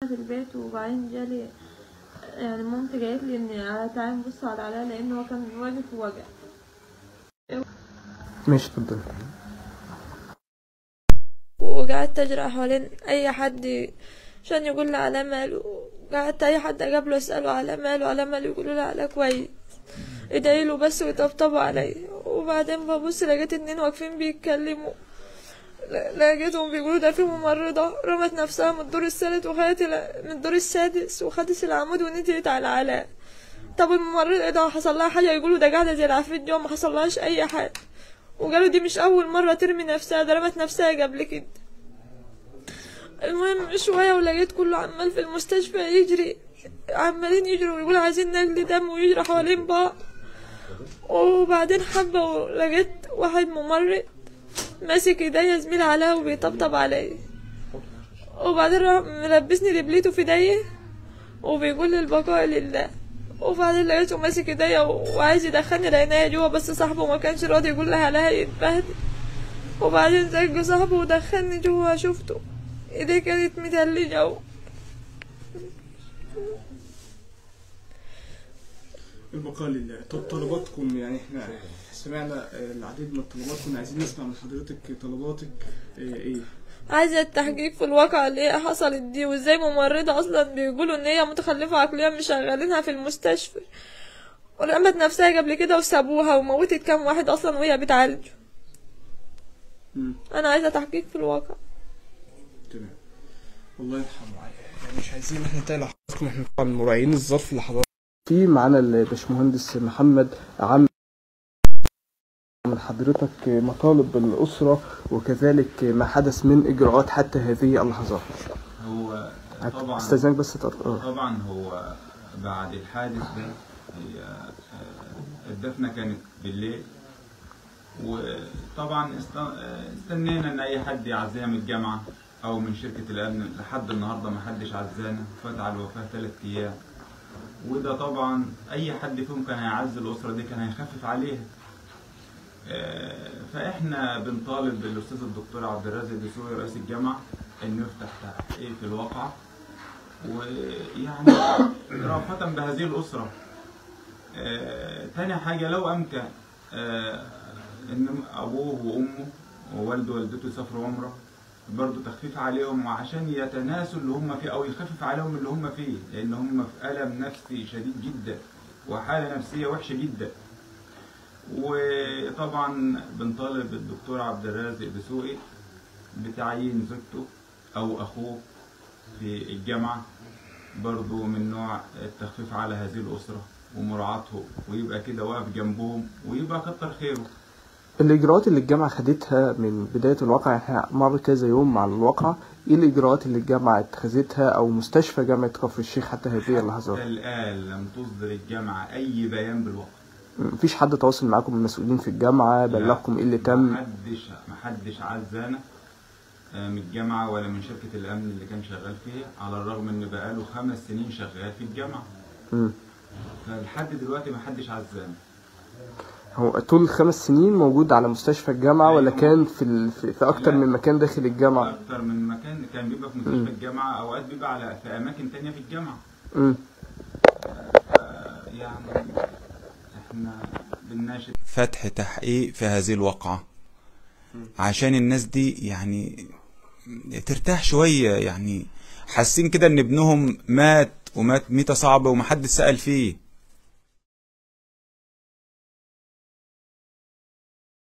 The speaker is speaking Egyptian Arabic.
في البيت وبعدين جالي يعني مامتي قالت لي ان تعالي نبص على علاء لان هو كان واقف ووجع ماشي اتفضل وقعدت اجري حوالين اي حد عشان يقول لي على ماله قعدت اي حد اقابله اساله على ماله على ماله يقولوا لي على كويس ادعيله بس ويطبطبوا عليا وبعدين ببص لقيت اتنين واقفين بيتكلموا ل- لقيتهم بيقولوا ده في ممرضة رمت نفسها من الدور الثالث وخدت ال- من الدور السادس وخدت العمود ونزلت على علاء طب الممرضة ده حصل لها حاجة يقولوا ده قاعدة زي العفريت جوه ما حصلهاش أي حاجة وقالوا دي مش أول مرة ترمي نفسها ده رمت نفسها قبل كده المهم شوية ولقيت كله عمال في المستشفى يجري عمالين يجروا ويقولوا عايزين نقل دم ويجروا حوالين بعض وبعدين حبة ولقيت واحد ممرض ماسك ايديا زميل علاء وبيطبطب عليا وبعدين راح ملبسني دبلته في ايديا وبيقول لي البقاء لله وبعدين لقيته ماسك ايديا وعايز يدخلني العناية جوا بس صاحبه ما كانش راضي يقول لها لا يتبهدل وبعدين زج صاحبه ودخلني جوا شفته ايديه كانت متلجة و... البقاء لله طب طلباتكم يعني احنا سمعنا آه، العديد من الطلبات كنا عايزين نسمع من حضرتك طلباتك آه، ايه عايزة التحقيق في الواقعة اللي هي حصلت دي وازاي ممرضة اصلا بيقولوا ان هي متخلفة عقليا مشغلينها في المستشفى ورمت نفسها قبل كده وسابوها وموتت كام واحد اصلا وهي بتعالجه مم. انا عايزة تحقيق في الواقع تمام الله يرحمه يعني مش عايزين احنا نتقل حضراتكم احنا طبعا مراعيين الظرف اللي حضرتك في معانا الباشمهندس محمد عم من حضرتك مطالب الأسرة وكذلك ما حدث من إجراءات حتى هذه اللحظات هو طبعا استاذنك بس تر... آه. طبعا هو بعد الحادث ده هي آه، الدفنة كانت بالليل وطبعا است- آه، استنينا ان اي حد يعزينا من الجامعة او من شركة الامن لحد النهاردة ما حدش عزانا فات على الوفاة ثلاث ايام وده طبعا اي حد فيهم كان هيعزي الاسرة دي كان هيخفف عليها آه، فاحنا بنطالب الاستاذ الدكتور عبد الرازق دسوقي رئيس الجامعه انه يفتح تحقيق في الواقعه ويعني رأفة بهذه الاسره آه، تاني حاجه لو امكن آه، ان ابوه وامه ووالده ووالدته يسافروا عمره برضه تخفيف عليهم وعشان يتناسوا اللي هم فيه او يخفف عليهم اللي هم فيه لان هم في الم نفسي شديد جدا وحاله نفسيه وحشه جدا وطبعا بنطالب الدكتور عبد الرازق دسوقي بتعيين زوجته او اخوه في الجامعه برضو من نوع التخفيف على هذه الاسره ومراعاتهم ويبقى كده واقف جنبهم ويبقى كتر خيره الإجراءات اللي الجامعة خدتها من بداية الواقع احنا مر كذا يوم مع الواقع ايه الإجراءات اللي الجامعة اتخذتها أو مستشفى جامعة كفر الشيخ حتى هذه اللحظات حتى الان لم تصدر الجامعه اي بيان بالواقع مفيش حد تواصل معاكم من المسؤولين في الجامعة بلغكم ايه اللي تم محدش محدش عزانا آه، من الجامعة ولا من شركة الأمن اللي كان شغال فيها على الرغم إن بقاله خمس سنين شغال في الجامعة مم. فلحد دلوقتي محدش عزانا هو طول الخمس سنين موجود على مستشفى الجامعة ولا أيوة. كان في ال... في في أكتر لا. من مكان داخل الجامعة أكتر من مكان كان بيبقى في مستشفى الجامعة أوقات بيبقى على في أماكن تانية في الجامعة مم. آه، يعني إحنا بنناشد فتح تحقيق في هذه الواقعة عشان الناس دي يعني ترتاح شوية يعني حاسين كده ان ابنهم مات ومات ميتة صعبة ومحدش سأل فيه